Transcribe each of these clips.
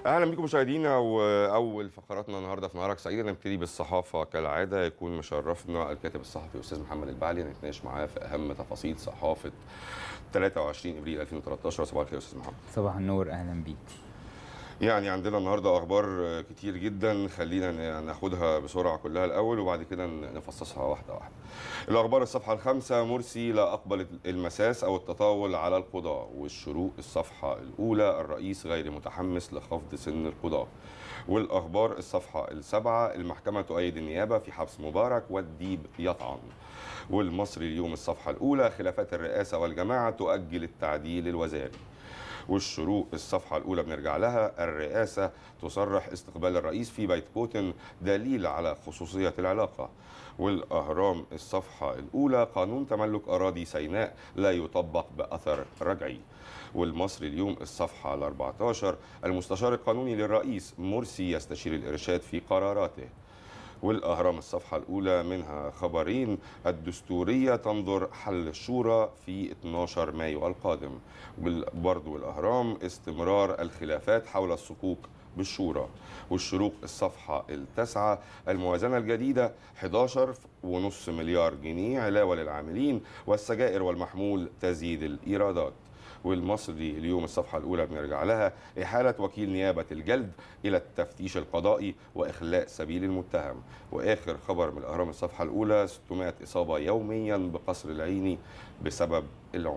اهلا بكم مشاهدينا واول فقراتنا النهارده في نهارك سعيد نبتدي بالصحافه كالعاده يكون مشرفنا الكاتب الصحفي الاستاذ محمد البعلي نتناقش معاه في اهم تفاصيل صحافه 23 ابريل 2013 صباح الخير يا استاذ محمد صباح النور اهلا بيك يعني عندنا النهارده اخبار كتير جدا خلينا ناخدها بسرعه كلها الاول وبعد كده نفصصها واحده واحده. الاخبار الصفحه الخامسه مرسي لا اقبل المساس او التطاول على القضاه والشروق الصفحه الاولى الرئيس غير متحمس لخفض سن القضاه. والاخبار الصفحه السابعه المحكمه تؤيد النيابه في حبس مبارك والديب يطعن. والمصري اليوم الصفحه الاولى خلافات الرئاسه والجماعه تؤجل التعديل الوزاري. والشروق الصفحة الأولى بنرجع لها الرئاسة تصرح استقبال الرئيس في بيت بوتين دليل على خصوصية العلاقة والأهرام الصفحة الأولى قانون تملك أراضي سيناء لا يطبق بأثر رجعي والمصري اليوم الصفحة ال 14 المستشار القانوني للرئيس مرسي يستشير الإرشاد في قراراته والأهرام الصفحة الأولى منها خبرين الدستورية تنظر حل الشورى في 12 مايو القادم برضو الأهرام استمرار الخلافات حول الصكوك بالشورى والشروق الصفحة التاسعة الموازنة الجديدة 11.5 مليار جنيه علاوة للعاملين والسجائر والمحمول تزيد الإيرادات والمصري اليوم الصفحة الأولى بنرجع لها إحالة وكيل نيابة الجلد إلى التفتيش القضائي وإخلاء سبيل المتهم وآخر خبر من الأهرام الصفحة الأولى 600 إصابة يوميا بقصر العيني بسبب العنف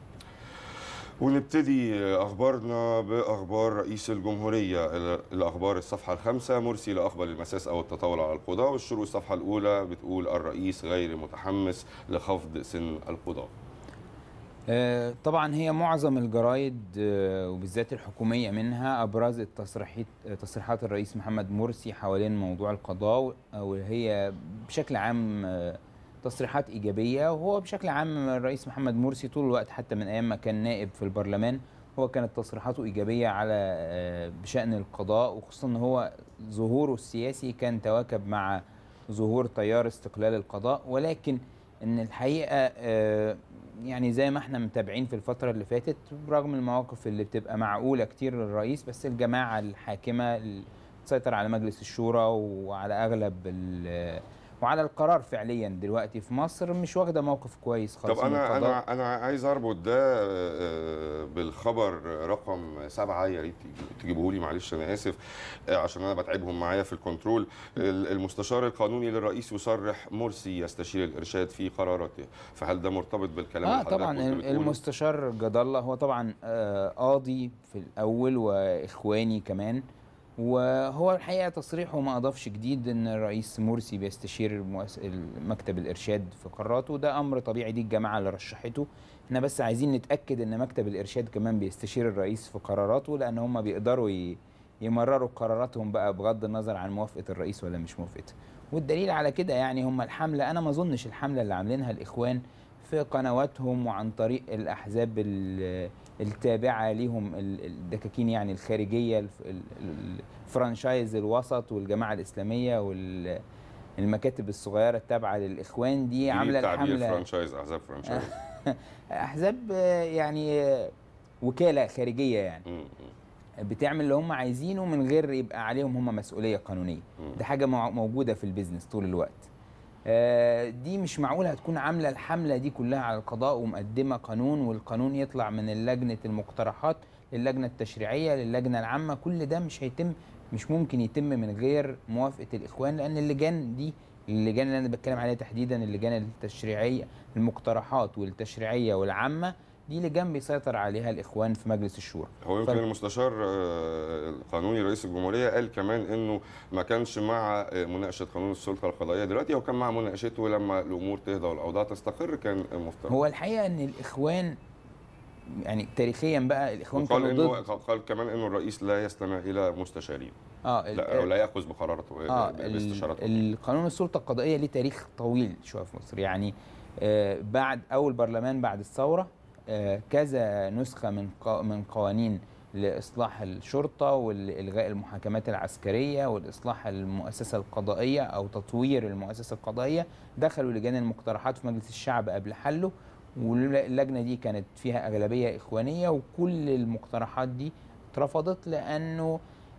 ونبتدي اخبارنا باخبار رئيس الجمهوريه الاخبار الصفحه الخامسه مرسي لا اقبل المساس او التطاول على القضاه والشروق الصفحه الاولى بتقول الرئيس غير متحمس لخفض سن القضاه طبعا هي معظم الجرايد وبالذات الحكوميه منها ابرزت تصريحات تصريحات الرئيس محمد مرسي حوالين موضوع القضاء وهي بشكل عام تصريحات ايجابيه وهو بشكل عام الرئيس محمد مرسي طول الوقت حتى من ايام ما كان نائب في البرلمان هو كانت تصريحاته ايجابيه على بشان القضاء وخصوصا ان هو ظهوره السياسي كان تواكب مع ظهور تيار استقلال القضاء ولكن ان الحقيقه يعني زي ما احنا متابعين في الفتره اللي فاتت برغم المواقف اللي بتبقى معقوله كتير للرئيس بس الجماعه الحاكمه تسيطر على مجلس الشورى وعلى اغلب وعلى القرار فعليا دلوقتي في مصر مش واخده موقف كويس خالص طب انا انا انا عايز اربط ده بالخبر رقم سبعة يا ريت تجيبوه لي معلش انا اسف عشان انا بتعبهم معايا في الكنترول المستشار القانوني للرئيس يصرح مرسي يستشير الارشاد في قراراته فهل ده مرتبط بالكلام اه طبعا المستشار جد الله هو طبعا قاضي في الاول واخواني كمان وهو الحقيقه تصريحه ما اضافش جديد ان الرئيس مرسي بيستشير مكتب الارشاد في قراراته وده امر طبيعي دي الجماعه اللي رشحته احنا بس عايزين نتاكد ان مكتب الارشاد كمان بيستشير الرئيس في قراراته لان هم بيقدروا يمرروا قراراتهم بقى بغض النظر عن موافقه الرئيس ولا مش موافقته والدليل على كده يعني هم الحمله انا ما اظنش الحمله اللي عاملينها الاخوان في قنواتهم وعن طريق الاحزاب التابعه ليهم الدكاكين يعني الخارجيه الفرانشايز الوسط والجماعه الاسلاميه والمكاتب الصغيره التابعه للاخوان دي عامله الحمله فرانشايز احزاب فرانشايز احزاب يعني وكاله خارجيه يعني بتعمل اللي هم عايزينه من غير يبقى عليهم هم مسؤوليه قانونيه دي حاجه موجوده في البيزنس طول الوقت دي مش معقوله هتكون عامله الحمله دي كلها على القضاء ومقدمه قانون والقانون يطلع من لجنه المقترحات للجنه التشريعيه للجنه العامه كل ده مش هيتم مش ممكن يتم من غير موافقه الاخوان لان اللجان دي اللجان اللي انا بتكلم عليها تحديدا اللجان التشريعيه المقترحات والتشريعيه والعامه دي لجان بيسيطر عليها الاخوان في مجلس الشورى هو يمكن ف... المستشار القانوني رئيس الجمهوريه قال كمان انه ما كانش مع مناقشه قانون السلطه القضائيه دلوقتي هو كان مع مناقشته لما الامور تهدى والاوضاع تستقر كان مفترض هو الحقيقه ان الاخوان يعني تاريخيا بقى الاخوان قال انه قال كمان انه الرئيس لا يستمع الى مستشارين اه لا او لا ياخذ بقراراته آه باستشارته القانون السلطه القضائيه ليه تاريخ طويل شويه في مصر يعني آه بعد اول برلمان بعد الثوره آه كذا نسخه من من قوانين لاصلاح الشرطه والالغاء المحاكمات العسكريه والاصلاح المؤسسه القضائيه او تطوير المؤسسه القضائيه دخلوا لجان المقترحات في مجلس الشعب قبل حله واللجنه دي كانت فيها اغلبيه اخوانيه وكل المقترحات دي اترفضت لانه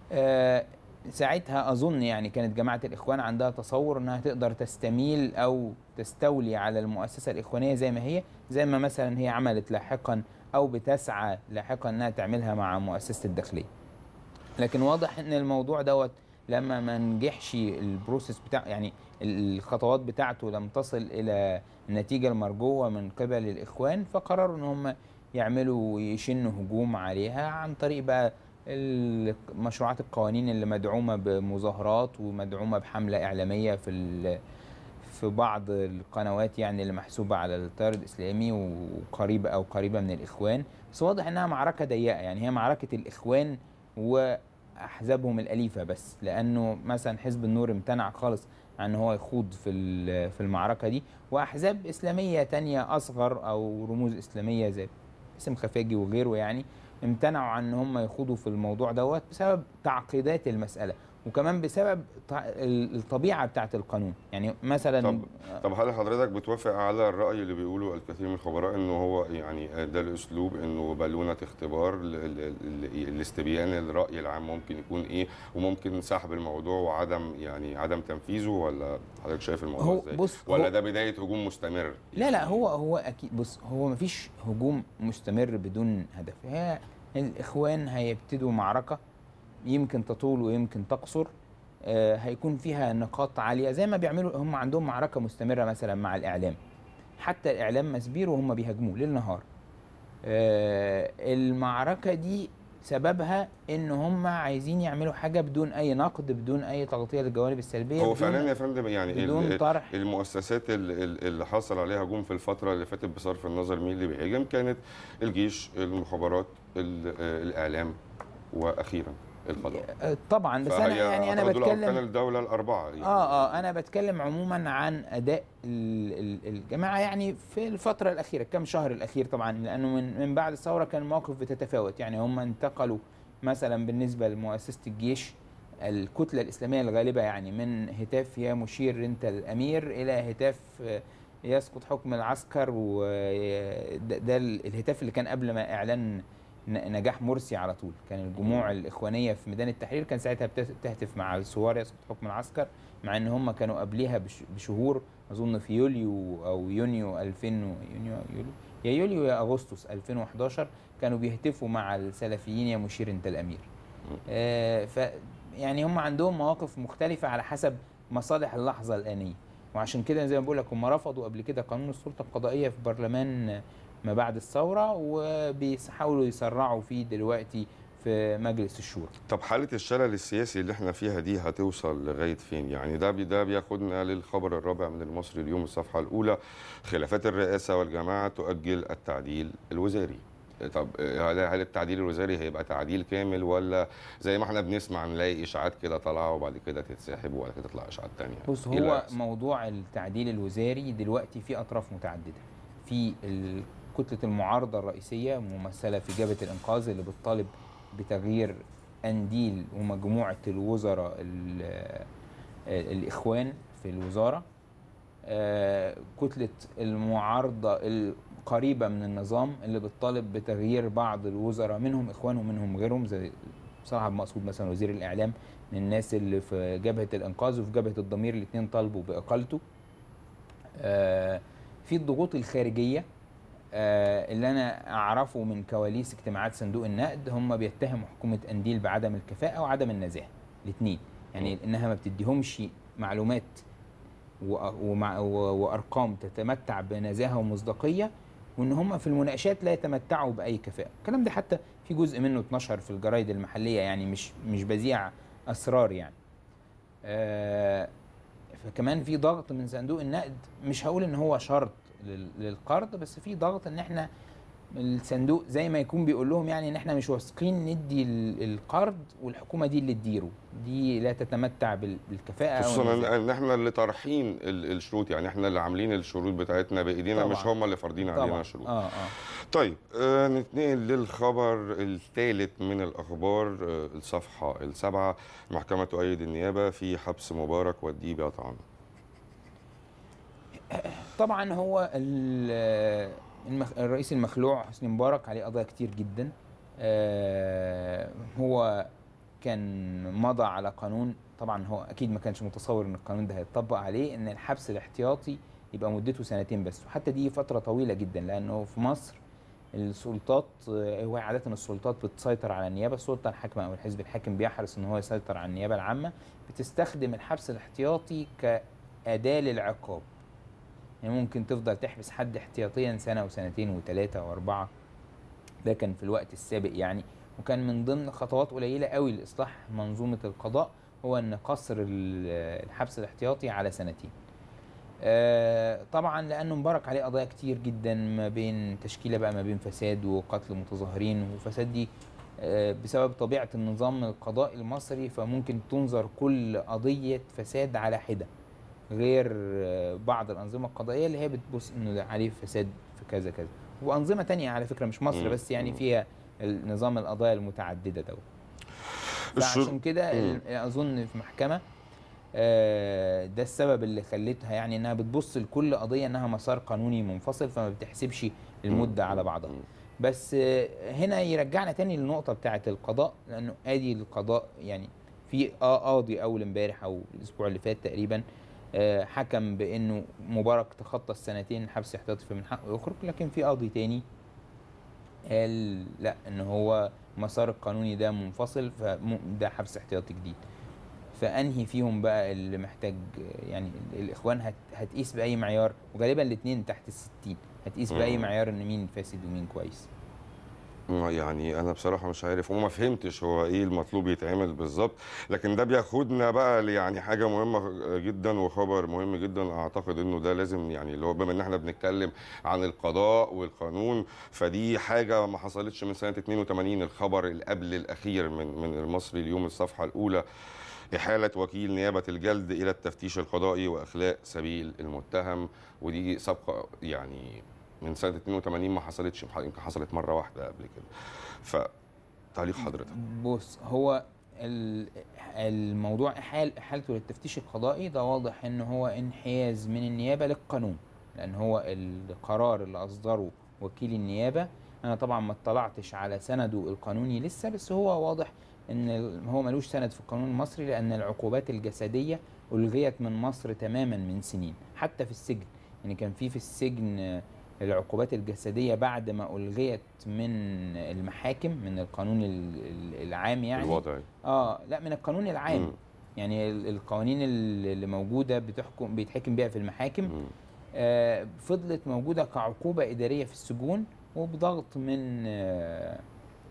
آه، ساعتها اظن يعني كانت جماعه الاخوان عندها تصور انها تقدر تستميل او تستولي على المؤسسه الاخوانيه زي ما هي زي ما مثلا هي عملت لاحقا او بتسعى لاحقا انها تعملها مع مؤسسه الداخليه لكن واضح ان الموضوع دوت لما ما نجحش البروسيس بتاع يعني الخطوات بتاعته لم تصل الى النتيجه المرجوه من قبل الاخوان فقرروا ان هم يعملوا يشنوا هجوم عليها عن طريق بقى مشروعات القوانين اللي مدعومه بمظاهرات ومدعومه بحمله اعلاميه في ال- في بعض القنوات يعني اللي محسوبه على التيار الاسلامي وقريبه او قريبه من الاخوان بس واضح انها معركه ضيقه يعني هي معركه الاخوان واحزابهم الاليفه بس لانه مثلا حزب النور امتنع خالص عن هو يخوض في ال- في المعركه دي واحزاب اسلاميه تانية اصغر او رموز اسلاميه زي اسم خفاجي وغيره يعني امتنعوا عن ان هم يخوضوا في الموضوع دوت بسبب تعقيدات المساله وكمان بسبب ط- الطبيعه بتاعه القانون يعني مثلا طب- طب هل حضرتك بتوافق على الراي اللي بيقوله الكثير من الخبراء انه هو يعني ده الاسلوب انه بالونه اختبار ل- ل- ل- لاستبيان الراي العام ممكن يكون ايه وممكن سحب الموضوع وعدم يعني عدم تنفيذه ولا حضرتك شايف الموضوع هو ازاي بص ولا هو ده بدايه هجوم مستمر لا لا هو هو اكيد بص هو مفيش هجوم مستمر بدون هدف هي الاخوان هيبتدوا معركه يمكن تطول ويمكن تقصر آه، هيكون فيها نقاط عاليه زي ما بيعملوا هم عندهم معركه مستمره مثلا مع الاعلام حتى الاعلام مسبير وهم بيهاجموه ليل نهار آه، المعركه دي سببها ان هم عايزين يعملوا حاجه بدون اي نقد بدون اي تغطيه للجوانب السلبيه هو بدون- فعلا يا فندم يعني بدون ال- طرح المؤسسات ال- ال- اللي حصل عليها هجوم في الفتره اللي فاتت بصرف النظر مين اللي بيهاجم كانت الجيش المخابرات ال- الاعلام واخيرا القضاء آه، طبعا بس انا فهي يعني انا أعتقد دول أركان بتكلم الدوله الاربعه يعني اه اه انا بتكلم عموما عن اداء ال- ال- الجماعه يعني في الفتره الاخيره كم شهر الاخير طبعا لانه من من بعد الثوره كان المواقف بتتفاوت يعني هم انتقلوا مثلا بالنسبه لمؤسسه الجيش الكتله الاسلاميه الغالبه يعني من هتاف يا مشير انت الامير الى هتاف آه، يسقط حكم العسكر وده ده ال- الهتاف اللي كان قبل ما اعلان ن- نجاح مرسي على طول كان الجموع الاخوانيه في ميدان التحرير كان ساعتها بت- بتهتف مع الثوار يسقط حكم العسكر مع ان هم كانوا قبليها بش- بشهور اظن في يوليو او يونيو 2000 و- يونيو يوليو يا يوليو يا اغسطس 2011 كانوا بيهتفوا مع السلفيين يا مشير انت الامير آه ف يعني هم عندهم مواقف مختلفه على حسب مصالح اللحظه الانيه وعشان كده زي ما بقول لك هم رفضوا قبل كده قانون السلطه القضائيه في برلمان ما بعد الثوره وبيحاولوا يسرعوا فيه دلوقتي في مجلس الشورى طب حاله الشلل السياسي اللي احنا فيها دي هتوصل لغايه فين يعني ده بي- ده بياخدنا للخبر الرابع من المصري اليوم الصفحه الاولى خلافات الرئاسه والجماعه تؤجل التعديل الوزاري طب هل هل التعديل الوزاري هيبقى تعديل كامل ولا زي ما احنا بنسمع نلاقي اشاعات كده طالعه وبعد كده تتسحب وبعد كده تطلع اشاعات تانية بص إيه اللي هو هيحصل؟ موضوع التعديل الوزاري دلوقتي في اطراف متعدده في ال- كتله المعارضه الرئيسيه ممثله في جبهه الانقاذ اللي بتطالب بتغيير انديل ومجموعه الوزراء ال- الاخوان في الوزاره آه، كتله المعارضه القريبه من النظام اللي بتطالب بتغيير بعض الوزراء منهم اخوان ومنهم غيرهم زي صاحب مقصود مثلا وزير الاعلام من الناس اللي في جبهه الانقاذ وفي جبهه الضمير الاثنين طالبوا باقالته آه، في الضغوط الخارجيه آه، اللي انا اعرفه من كواليس اجتماعات صندوق النقد هم بيتهموا حكومه انديل بعدم الكفاءه وعدم النزاهه الاثنين يعني انها ما بتديهمش معلومات وأ- ومع و- وارقام تتمتع بنزاهه ومصداقيه وان هم في المناقشات لا يتمتعوا باي كفاءه الكلام ده حتى في جزء منه اتنشر في الجرايد المحليه يعني مش مش بذيع اسرار يعني آه، فكمان في ضغط من صندوق النقد مش هقول ان هو شرط لل- للقرض بس في ضغط ان احنا الصندوق زي ما يكون بيقول لهم يعني ان احنا مش واثقين ندي ال- القرض والحكومه دي اللي تديره دي لا تتمتع بال- بالكفاءه أو خصوصا النزاهة. ان إن احنا اللي طارحين ال- الشروط يعني احنا اللي عاملين الشروط بتاعتنا بايدينا طبعاً. مش هم اللي فارضين علينا طبعا الشروط اه اه طيب آه نتنقل للخبر الثالث من الأخبار آه الصفحة السابعة محكمة تؤيد النيابة في حبس مبارك والديب يطعن طبعا هو ال- المخ... الرئيس المخلوع حسني مبارك عليه قضايا كتير جدا آه، هو كان مضى على قانون طبعا هو اكيد ما كانش متصور ان القانون ده هيتطبق عليه ان الحبس الاحتياطي يبقى مدته سنتين بس وحتى دي فتره طويله جدا لانه في مصر السلطات آه، هو عاده السلطات بتسيطر على النيابه السلطه الحاكمه او الحزب الحاكم بيحرص ان هو يسيطر على النيابه العامه بتستخدم الحبس الاحتياطي كاداه للعقاب يعني ممكن تفضل تحبس حد احتياطيا سنه وسنتين وثلاثه واربعه ده كان في الوقت السابق يعني وكان من ضمن خطوات قليله قوي لاصلاح منظومه القضاء هو ان قصر ال- الحبس الاحتياطي على سنتين آه، طبعا لانه مبارك عليه قضايا كتير جدا ما بين تشكيله بقى ما بين فساد وقتل متظاهرين وفساد دي آه، بسبب طبيعه النظام القضائي المصري فممكن تنظر كل قضيه فساد على حده غير آه، بعض الانظمه القضائيه اللي هي بتبص انه ده عليه فساد في كذا كذا وانظمه تانية على فكره مش مصر مم. بس يعني مم. فيها نظام القضايا المتعدده دوت الشر- فعشان كده ال- اظن في محكمه آه، ده السبب اللي خلتها يعني انها بتبص لكل قضيه انها مسار قانوني منفصل فما بتحسبش المده على بعضها بس آه، هنا يرجعنا تاني للنقطه بتاعه القضاء لانه ادي القضاء يعني في اه قاضي اول امبارح او الاسبوع اللي فات تقريبا آه، حكم بانه مبارك تخطى السنتين حبس احتياطي فمن حقه يخرج لكن في قاضي تاني قال لا ان هو مسار القانوني ده منفصل فده حبس احتياطي جديد فانهي فيهم بقى اللي محتاج يعني الاخوان هت هتقيس باي معيار وغالبا الاثنين تحت الستين هتقيس باي مم. معيار ان مين فاسد ومين كويس ما يعني انا بصراحه مش عارف وما فهمتش هو ايه المطلوب يتعمل بالظبط لكن ده بياخدنا بقى ل- يعني حاجه مهمه جدا وخبر مهم جدا اعتقد انه ده لازم يعني اللي هو بما ان احنا بنتكلم عن القضاء والقانون فدي حاجه ما حصلتش من سنه 82 الخبر اللي قبل الاخير من من المصري اليوم الصفحه الاولى إحالة وكيل نيابة الجلد إلى التفتيش القضائي وإخلاء سبيل المتهم ودي سابقة يعني من سنة 82 ما حصلتش يمكن حصلت مرة واحدة قبل كده فتعليق حضرتك بص هو ال- الموضوع إحال إحالته للتفتيش القضائي ده واضح إن هو انحياز من النيابة للقانون لأن هو القرار اللي أصدره وكيل النيابة أنا طبعا ما اطلعتش على سنده القانوني لسه بس هو واضح إن ال- هو ملوش سند في القانون المصري لأن العقوبات الجسدية ألغيت من مصر تماما من سنين حتى في السجن يعني كان في في السجن آه، العقوبات الجسدية بعد ما ألغيت من المحاكم من القانون ال- ال- العام يعني الوضع اه لا من القانون العام مم. يعني ال- القوانين ال- اللي موجوده بتحكم بيتحكم بيها في المحاكم مم. آه فضلت موجوده كعقوبه اداريه في السجون وبضغط من آه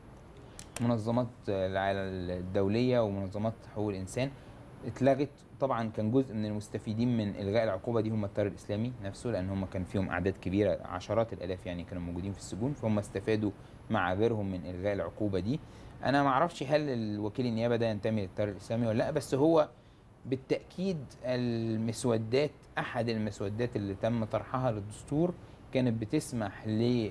منظمات العالم الدوليه ومنظمات حقوق الانسان اتلغت طبعا كان جزء من المستفيدين من الغاء العقوبه دي هم التيار الاسلامي نفسه لان هم كان فيهم اعداد كبيره عشرات الالاف يعني كانوا موجودين في السجون فهم استفادوا مع غيرهم من الغاء العقوبه دي انا ما اعرفش هل الوكيل النيابه ده ينتمي للتيار الاسلامي ولا لا بس هو بالتاكيد المسودات احد المسودات اللي تم طرحها للدستور كانت بتسمح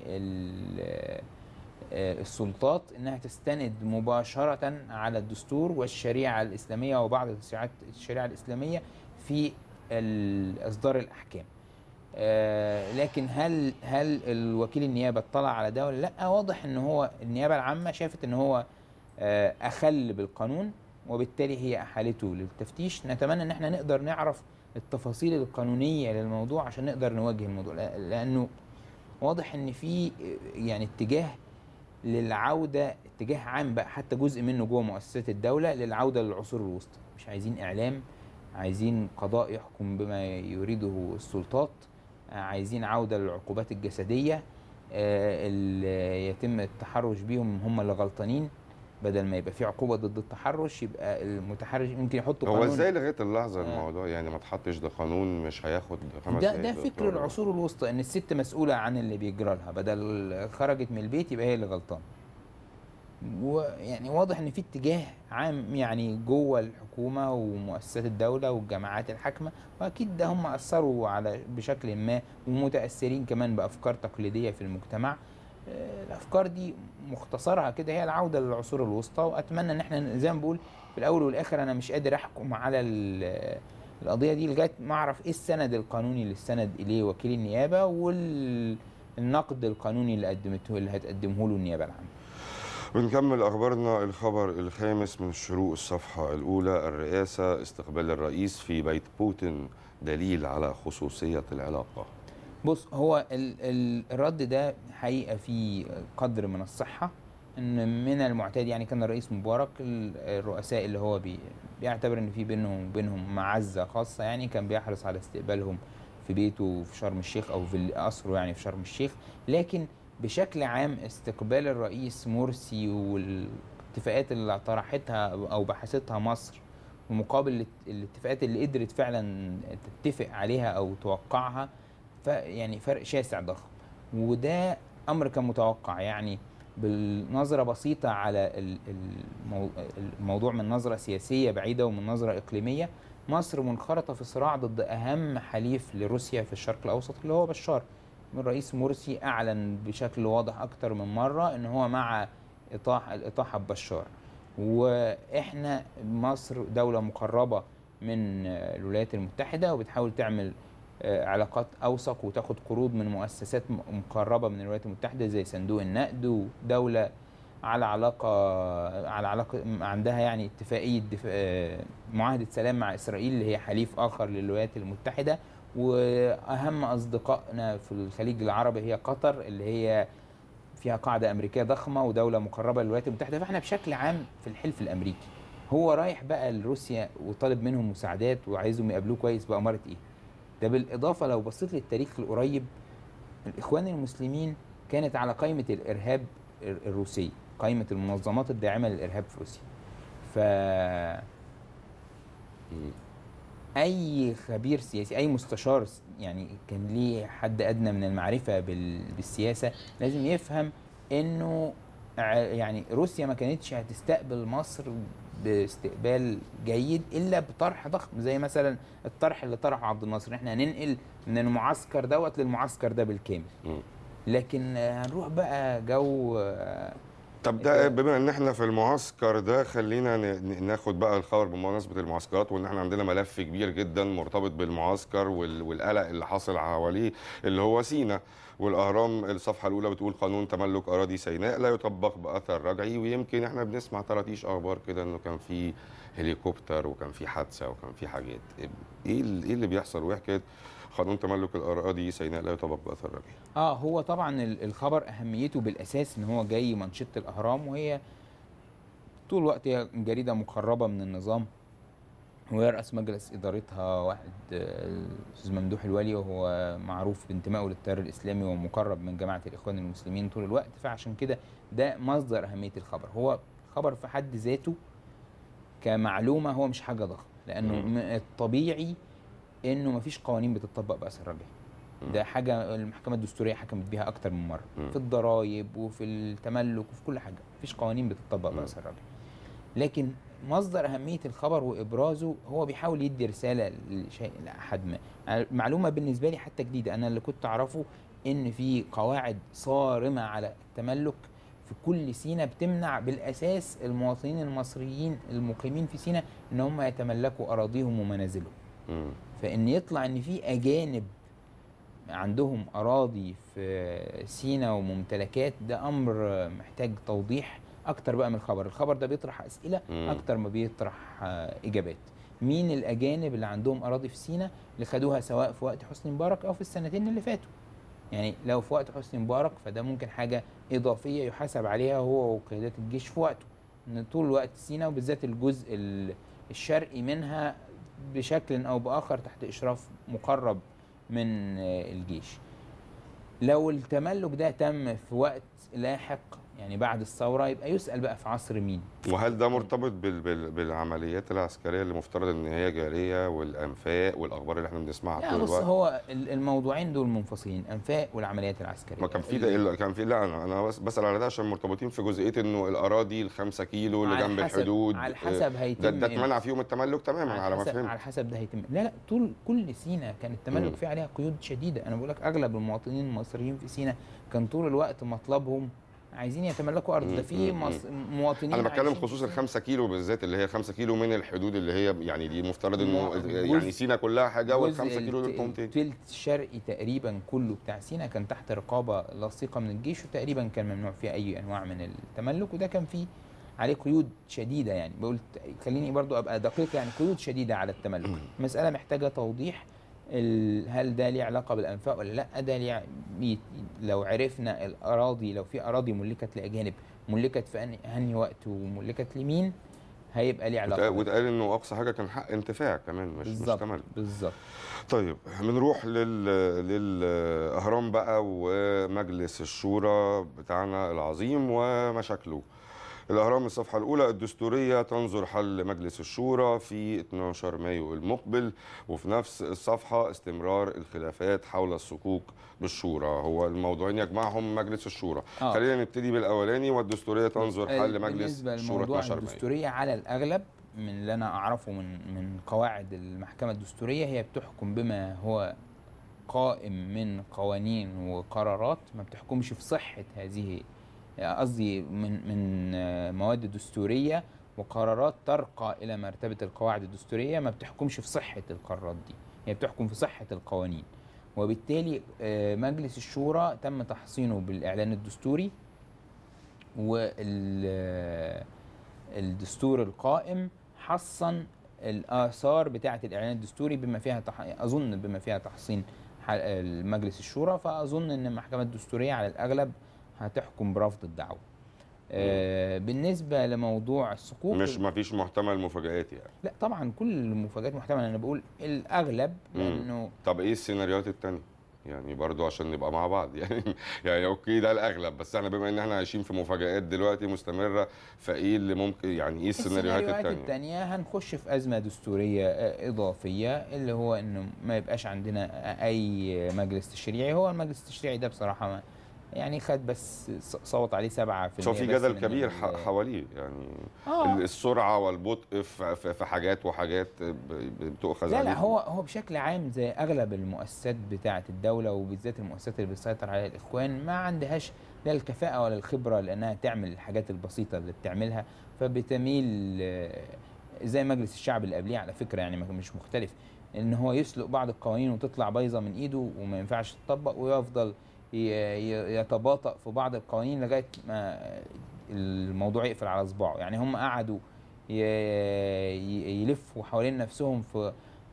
للسلطات انها تستند مباشره على الدستور والشريعه الاسلاميه وبعض التشريعات الشريعه الاسلاميه في ال- اصدار الاحكام آه، لكن هل هل الوكيل النيابه اطلع على ده ولا لا واضح ان هو النيابه العامه شافت ان هو آه، اخل بالقانون وبالتالي هي احالته للتفتيش نتمنى ان احنا نقدر نعرف التفاصيل القانونيه للموضوع عشان نقدر نواجه الموضوع لأ- لانه واضح ان في يعني اتجاه للعوده اتجاه عام بقى حتى جزء منه جوه مؤسسات الدوله للعوده للعصور الوسطى مش عايزين اعلام عايزين قضاء يحكم بما يريده السلطات آه، عايزين عوده للعقوبات الجسديه آه، اللي يتم التحرش بيهم هم اللي غلطانين بدل ما يبقى في عقوبه ضد التحرش يبقى المتحرش ممكن يحطوا هو قانون ازاي لغايه اللحظه آه. الموضوع يعني ما تحطش ده قانون مش هياخد خمس ده دقايق ده فكر دكتور. العصور الوسطى ان الست مسؤوله عن اللي بيجرى لها بدل خرجت من البيت يبقى هي اللي غلطانه ويعني واضح ان في اتجاه عام يعني جوه الحكومه ومؤسسات الدوله والجماعات الحاكمه واكيد ده هم اثروا على بشكل ما ومتاثرين كمان بافكار تقليديه في المجتمع آه، الافكار دي مختصرها كده هي العوده للعصور الوسطى واتمنى ان احنا زي ما بقول في الاول والاخر انا مش قادر احكم على ال- القضيه دي لغايه ما اعرف ايه السند القانوني اللي استند اليه وكيل النيابه والنقد القانوني اللي قدمته اللي هتقدمه له النيابه العامه ونكمل اخبارنا الخبر الخامس من الشروق الصفحه الاولى الرئاسه استقبال الرئيس في بيت بوتين دليل على خصوصيه العلاقه بص هو ال ال الرد ده حقيقه في قدر من الصحه ان من المعتاد يعني كان الرئيس مبارك ال- الرؤساء اللي هو بي بيعتبر ان في بينهم وبينهم معزه خاصه يعني كان بيحرص على استقبالهم في بيته في شرم الشيخ او في قصره يعني في شرم الشيخ لكن بشكل عام استقبال الرئيس مرسي والاتفاقات اللي طرحتها او بحثتها مصر ومقابل الات- الاتفاقات اللي قدرت فعلا تتفق عليها او توقعها ف يعني فرق شاسع ضخم وده امر كان متوقع يعني بالنظره بسيطه على ال- المو- الموضوع من نظره سياسيه بعيده ومن نظره اقليميه مصر منخرطه في صراع ضد اهم حليف لروسيا في الشرق الاوسط اللي هو بشار الرئيس مرسي اعلن بشكل واضح اكتر من مره ان هو مع اطاحه الاطاحه ببشار واحنا مصر دوله مقربه من آه، الولايات المتحده وبتحاول تعمل آه، علاقات اوثق وتاخد قروض من مؤسسات م- مقربه من الولايات المتحده زي صندوق النقد ودوله على علاقه على علاقه عندها يعني اتفاقيه دف... آه، معاهده سلام مع اسرائيل اللي هي حليف اخر للولايات المتحده واهم اصدقائنا في الخليج العربي هي قطر اللي هي فيها قاعده امريكيه ضخمه ودوله مقربه للولايات المتحده فاحنا بشكل عام في الحلف الامريكي هو رايح بقى لروسيا وطالب منهم مساعدات وعايزهم يقابلوه كويس بأمارة ايه ده بالاضافه لو بصيت للتاريخ القريب الاخوان المسلمين كانت على قائمه الارهاب الر- الروسيه قائمه المنظمات الداعمه للارهاب في روسيا ف اي خبير سياسي اي مستشار س- يعني كان ليه حد ادنى من المعرفه بال- بالسياسه لازم يفهم انه ع- يعني روسيا ما كانتش هتستقبل مصر باستقبال جيد الا بطرح ضخم زي مثلا الطرح اللي طرحه عبد الناصر احنا هننقل من المعسكر دوت للمعسكر ده بالكامل مم. لكن آه، هنروح بقى جو آه، طب ده بما ان احنا في المعسكر ده خلينا ن- ن- ناخد بقى الخبر بمناسبه المعسكرات وان احنا عندنا ملف كبير جدا مرتبط بالمعسكر وال- والقلق اللي حاصل حواليه اللي هو سينا والاهرام الصفحه الاولى بتقول قانون تملك اراضي سيناء لا يطبق باثر رجعي ويمكن احنا بنسمع طرطيش اخبار كده انه كان في هليكوبتر وكان في حادثه وكان في حاجات ايه ال- ايه اللي بيحصل وايه حكايه قانون تملك الاراضي سيناء لا يطبق باثر رجعي اه هو طبعا ال- الخبر اهميته بالاساس ان هو جاي منشطه الاهرام وهي طول الوقت هي جريده مقربه من النظام ويرأس مجلس ادارتها واحد آه، الاستاذ ممدوح الولي وهو معروف بانتمائه للتيار الاسلامي ومقرب من جماعه الاخوان المسلمين طول الوقت فعشان كده ده مصدر اهميه الخبر هو خبر في حد ذاته كمعلومه هو مش حاجه ضخمه لانه مم. من الطبيعي انه مفيش قوانين بتطبق باثر رجعي مم. ده حاجه المحكمه الدستوريه حكمت بيها اكتر من مره مم. في الضرايب وفي التملك وفي كل حاجه مفيش قوانين بتطبق مم. باثر رجعي لكن مصدر اهميه الخبر وابرازه هو بيحاول يدي رساله لشيء لاحد ما معلومه بالنسبه لي حتى جديده انا اللي كنت اعرفه ان في قواعد صارمه على التملك في كل سينا بتمنع بالاساس المواطنين المصريين المقيمين في سينا ان هم يتملكوا اراضيهم ومنازلهم مم. فان يطلع ان في اجانب عندهم اراضي في سينا وممتلكات ده امر محتاج توضيح اكتر بقى من الخبر الخبر ده بيطرح اسئله مم. اكتر ما بيطرح آه، اجابات مين الاجانب اللي عندهم اراضي في سينا اللي خدوها سواء في وقت حسني مبارك او في السنتين اللي فاتوا يعني لو في وقت حسني مبارك فده ممكن حاجه اضافيه يحاسب عليها هو وقيادات الجيش في وقته ان طول الوقت سينا وبالذات الجزء ال- الشرقي منها بشكل او باخر تحت اشراف مقرب من آه، الجيش لو التملك ده تم في وقت لاحق يعني بعد الثوره يبقى يسال بقى في عصر مين وهل ده مرتبط بال بال بالعمليات العسكريه اللي مفترض ان هي جاريه والانفاق والاخبار اللي احنا بنسمعها لا طول بص الوقت هو ال- الموضوعين دول منفصلين انفاق والعمليات العسكريه ما كان في ال- ده إلا كان في لا انا انا بس بسال على ده عشان مرتبطين في جزئيه انه الاراضي الخمسة كيلو اللي على جنب حسب- الحدود على آه، حسب هيتم ده ده إيه. اتمنع فيهم التملك تماما على ما حسب فهمت على حسب ده هيتم لا لا طول كل سينا كان التملك مم. فيه عليها قيود شديده انا بقول لك اغلب المواطنين المصريين في سينا كان طول الوقت مطلبهم عايزين يتملكوا ارض ده في مم. مص... مواطنين انا بتكلم عايشين خصوص ال في- 5 كيلو بالذات اللي هي 5 كيلو من الحدود اللي هي يعني دي مفترض انه جزء- يعني سينا كلها حاجه وال جزء 5 كيلو دول الت- قومتين التلت الشرقي تقريبا كله بتاع سينا كان تحت رقابه لصيقه من الجيش وتقريبا كان ممنوع فيه اي انواع من التملك وده كان فيه عليه قيود شديده يعني بقول خليني برضو ابقى دقيق يعني قيود شديده على التملك مساله محتاجه توضيح ال- هل ده ليه علاقه بالانفاق ولا لا ده ليه بي- لو عرفنا الاراضي لو في اراضي ملكت لاجانب ملكت في أنهي- انهي وقت وملكت لمين هيبقى ليه علاقه واتقال- واتقال انه اقصى حاجه كان حق انتفاع كمان مش مش بالظبط تملك بالظبط طيب بنروح لل للاهرام بقى ومجلس الشورى بتاعنا العظيم ومشاكله الاهرام الصفحه الاولى الدستوريه تنظر حل مجلس الشورى في 12 مايو المقبل وفي نفس الصفحه استمرار الخلافات حول الصكوك بالشورى هو الموضوعين يجمعهم مجلس الشورى آه. خلينا نبتدي بالاولاني والدستوريه تنظر حل مجلس بالنسبه الشورى لموضوع 12 مايو الدستوريه على الاغلب من اللي انا اعرفه من من قواعد المحكمه الدستوريه هي بتحكم بما هو قائم من قوانين وقرارات ما بتحكمش في صحه هذه قصدي من من آه، مواد دستوريه وقرارات ترقى الى مرتبه القواعد الدستوريه ما بتحكمش في صحه القرارات دي هي بتحكم في صحه القوانين وبالتالي آه، مجلس الشورى تم تحصينه بالاعلان الدستوري والدستور القائم حصن الآثار بتاعة الإعلان الدستوري بما فيها تح... أظن بما فيها تحصين ح- مجلس الشورى فأظن أن المحكمة الدستورية على الأغلب هتحكم برفض الدعوة. آه بالنسبة لموضوع الصكوك مش ما فيش محتمل مفاجآت يعني لا طبعا كل المفاجآت محتملة أنا بقول الأغلب مم. لأنه طب ايه السيناريوهات التانية؟ يعني برضو عشان نبقى مع بعض يعني يعني اوكي ده الاغلب بس احنا بما ان احنا عايشين في مفاجآت دلوقتي مستمرة فايه اللي ممكن يعني ايه السيناريوهات التانية؟ التانية هنخش في أزمة دستورية آه، إضافية اللي هو إنه ما يبقاش عندنا آه، أي مجلس تشريعي هو المجلس التشريعي ده بصراحة ما يعني خد بس ص- صوت عليه سبعة في شو في المية بس جدل من كبير ال- ح- حواليه يعني آه. السرعة والبطء في في- في حاجات وحاجات ب- ب- بتؤخذ لا لا عليهم. هو هو بشكل عام زي اغلب المؤسسات بتاعه الدوله وبالذات المؤسسات اللي بيسيطر عليها الاخوان ما عندهاش لا الكفاءه ولا الخبره لانها تعمل الحاجات البسيطه اللي بتعملها فبتميل آه، زي مجلس الشعب اللي قبليه على فكره يعني ما- مش مختلف ان هو يسلق بعض القوانين وتطلع بايظه من ايده وما ينفعش تطبق ويفضل ي- ي- يتباطأ في بعض القوانين لغايه ما الموضوع يقفل على صباعه يعني هم قعدوا ي- ي- يلفوا حوالين نفسهم في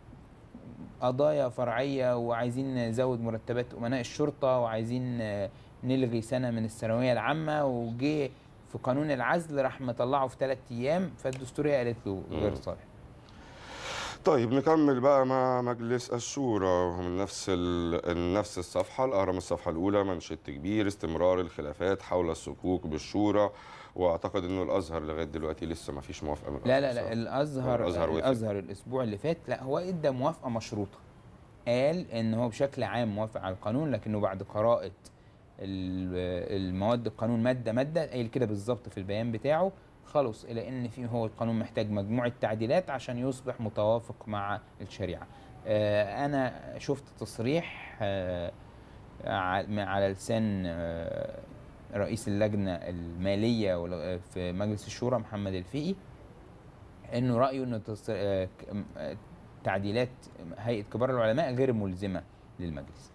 قضايا فرعية وعايزين نزود مرتبات أمناء الشرطة وعايزين آه، نلغي سنة من الثانوية العامة وجه في قانون العزل راح مطلعه في ثلاث أيام فالدستورية قالت له غير مم. صالح طيب نكمل بقى مع مجلس الشورى من نفس ال... نفس الصفحة الأهرام الصفحة الأولى منشط كبير استمرار الخلافات حول الصكوك بالشورى وأعتقد إنه الأزهر لغاية دلوقتي لسه ما فيش موافقة من لا لا الأزهر. لا الأزهر الأزهر وافق. الأزهر الأسبوع اللي فات لا هو إدى موافقة مشروطة قال إن هو بشكل عام موافق على القانون لكنه بعد قراءة ال- المواد القانون مادة مادة قايل كده بالظبط في البيان بتاعه خلص إلى إن في هو القانون محتاج مجموعة تعديلات عشان يصبح متوافق مع الشريعة آه، أنا شفت تصريح آه، ع- على لسان آه، رئيس اللجنة المالية وال- في مجلس الشورى محمد الفقي انه رايه انه تص- آه، ك- م- آه، تعديلات هيئه كبار العلماء غير ملزمه للمجلس.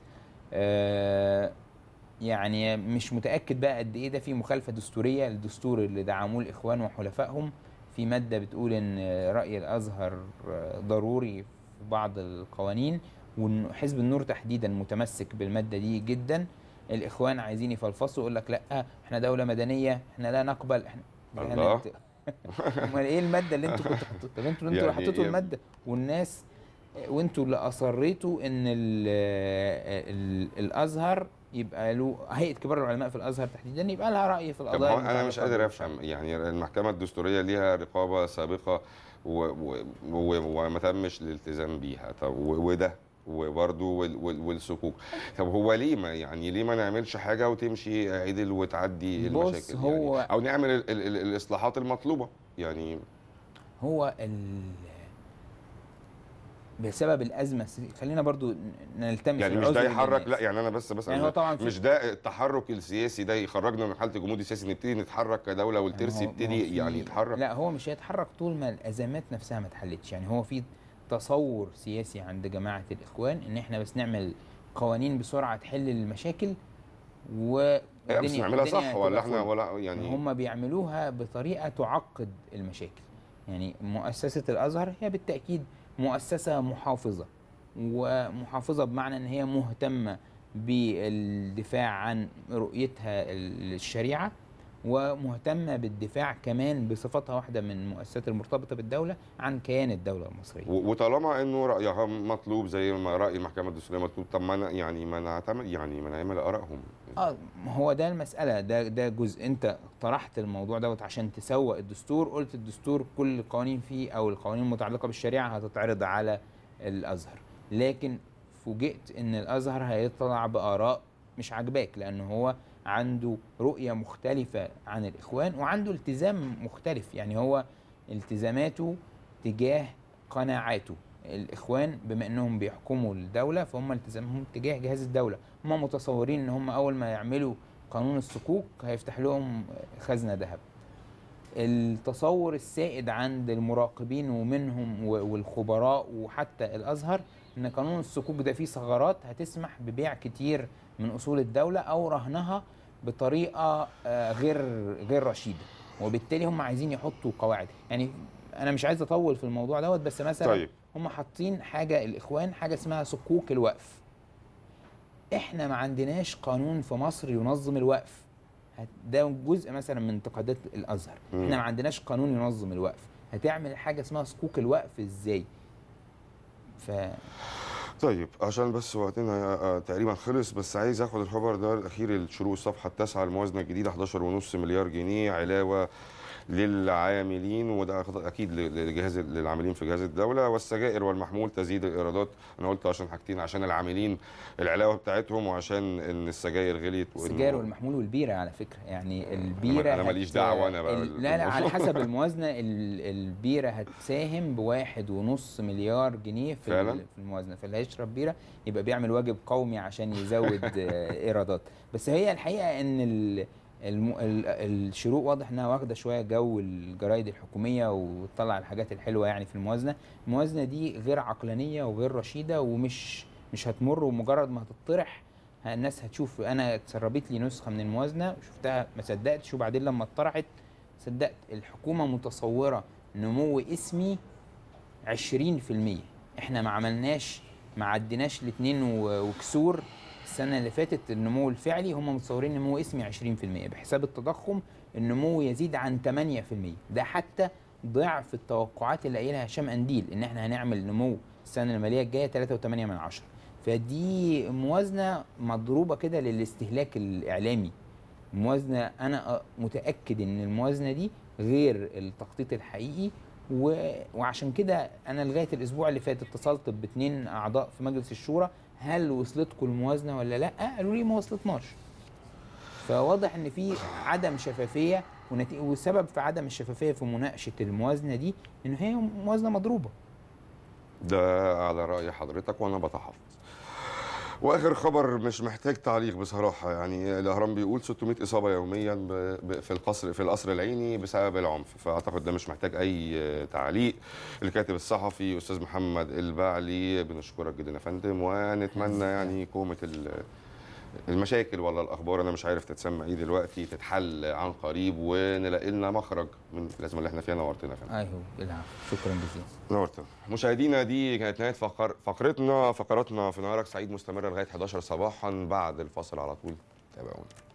آه، يعني مش متاكد بقى قد ايه ده في مخالفه دستوريه للدستور اللي دعموه الاخوان وحلفائهم في ماده بتقول ان راي الازهر آه، ضروري في بعض القوانين وان حزب النور تحديدا متمسك بالماده دي جدا الاخوان عايزين يفلفصوا يقول لك لا احنا دوله مدنيه احنا لا نقبل احنا الله. يعني امال ايه الماده اللي انتوا كنتوا حطيتوها طب انتوا اللي انتوا اللي يعني- حطيتوا يعني- الماده والناس وانتوا اللي اصريتوا ان ال ال الازهر يبقى له هيئه كبار العلماء في الازهر تحديدا يبقى لها راي في طب القضايا هو انا مش المتعلقة قادر بالشرع. افهم يعني المحكمه الدستوريه ليها رقابه سابقه و... و... و... وما تمش الالتزام بيها طب و... وده وبرضه وال... وال... والسكوك طب هو ليه ما يعني ليه ما نعملش حاجه وتمشي عدل وتعدي بص، المشاكل هو- يعني او نعمل ال... ال... ال... الاصلاحات المطلوبه يعني هو ال بسبب الازمه السياسية. خلينا برضو ن- نلتمس يعني مش ده العذر يحرك للناس. لا يعني انا بس بس يعني هو طبعا في- مش ده التحرك السياسي ده يخرجنا من حاله الجمود السياسي نبتدي نتحرك كدوله والترس ما هو- ما هو يبتدي في- يعني يتحرك لا هو مش هيتحرك طول ما الازمات نفسها ما اتحلتش يعني هو في تصور سياسي عند جماعه الاخوان ان احنا بس نعمل قوانين بسرعه تحل المشاكل و إيه، بس نعملها صح ولا احنا فل. ولا يعني هم بيعملوها بطريقه تعقد المشاكل يعني مؤسسه الازهر هي بالتاكيد مؤسسه محافظه ومحافظه بمعنى ان هي مهتمه بالدفاع عن رؤيتها الشريعه ومهتمه بالدفاع كمان بصفتها واحده من المؤسسات المرتبطه بالدوله عن كيان الدوله المصريه و- وطالما انه رايها مطلوب زي ما راي المحكمه الدستوريه مطلوب طب ما أنا يعني ما نعتمد يعني ما نعمل ارائهم اه ما هو ده المسألة ده ده جزء انت طرحت الموضوع دوت عشان تسوق الدستور قلت الدستور كل القوانين فيه او القوانين المتعلقة بالشريعة هتتعرض على الازهر لكن فوجئت ان الازهر هيطلع بآراء مش عاجباك لان هو عنده رؤية مختلفة عن الاخوان وعنده التزام مختلف يعني هو التزاماته تجاه قناعاته الاخوان بما انهم بيحكموا الدوله فهم التزامهم تجاه جهاز الدوله هم متصورين ان هم اول ما يعملوا قانون الصكوك هيفتح لهم خزنه ذهب التصور السائد عند المراقبين ومنهم و- والخبراء وحتى الازهر ان قانون الصكوك ده فيه ثغرات هتسمح ببيع كتير من اصول الدوله او رهنها بطريقه آه، غير غير رشيده وبالتالي هم عايزين يحطوا قواعد يعني انا مش عايز اطول في الموضوع دوت بس مثلا طيب هم حاطين حاجه الاخوان حاجه اسمها صكوك الوقف احنا ما عندناش قانون في مصر ينظم الوقف هت- ده جزء مثلا من انتقادات الازهر مم. احنا ما عندناش قانون ينظم الوقف هتعمل حاجه اسمها صكوك الوقف ازاي ف طيب عشان بس وقتنا آه، تقريبا خلص بس عايز اخد الخبر ده الاخير الشروق الصفحه التاسعه الموازنه الجديده 11.5 مليار جنيه علاوه للعاملين وده اكيد لجهاز للعاملين في جهاز الدوله والسجائر والمحمول تزيد الايرادات انا قلت عشان حاجتين عشان العاملين العلاوه بتاعتهم وعشان ان السجاير غليت وإنه- السجاير والمحمول والبيره على فكره يعني البيره أنا ماليش هت- دعوة أنا بقى ال- لا لا على حسب الموازنه ال- البيره هتساهم بواحد ونص مليار جنيه في فعلاً؟ ال- في الموازنه فاللي هيشرب بيره يبقى بيعمل واجب قومي عشان يزود آه، ايرادات بس هي الحقيقه ان ال الم... ال- الشروق واضح انها واخده شويه جو الجرايد الحكوميه وتطلع الحاجات الحلوه يعني في الموازنه الموازنه دي غير عقلانيه وغير رشيده ومش مش هتمر ومجرد ما هتطرح ه- الناس هتشوف انا اتسربت لي نسخه من الموازنه شفتها ما صدقتش وبعدين لما اتطرحت صدقت الحكومه متصوره نمو اسمي 20% احنا ما عملناش ما عديناش الاثنين وكسور السنه اللي فاتت النمو الفعلي هم متصورين نمو اسمي 20% بحساب التضخم النمو يزيد عن 8% ده حتى ضعف التوقعات اللي قايلها هشام قنديل ان احنا هنعمل نمو السنه الماليه الجايه 3.8 من عشرة فدي موازنه مضروبه كده للاستهلاك الاعلامي موازنه انا متاكد ان الموازنه دي غير التخطيط الحقيقي و... وعشان كده انا لغايه الاسبوع اللي فات اتصلت باثنين اعضاء في مجلس الشورى هل وصلتكم الموازنه ولا لا قالوا لي ما وصلتناش فواضح ان في عدم شفافيه ونتي... والسبب في عدم الشفافيه في مناقشه الموازنه دي ان هي موازنه مضروبه ده على راي حضرتك وانا بتحفظ واخر خبر مش محتاج تعليق بصراحه يعني الاهرام بيقول 600 اصابه يوميا ب... ب... في القصر في القصر العيني بسبب العنف فاعتقد ده مش محتاج اي تعليق الكاتب الصحفي استاذ محمد البعلي بنشكرك جدا يا فندم ونتمنى يعني كومه ال... المشاكل ولا الاخبار انا مش عارف تتسمى ايه دلوقتي تتحل عن قريب ونلاقي لنا مخرج من الازمه اللي احنا فيها نورتنا يا فندم ايوه العفو شكرا جزيلا نورتنا مشاهدينا دي كانت نهايه فقر فقرتنا فقراتنا في نهارك سعيد مستمره لغايه 11 صباحا بعد الفاصل على طول تابعونا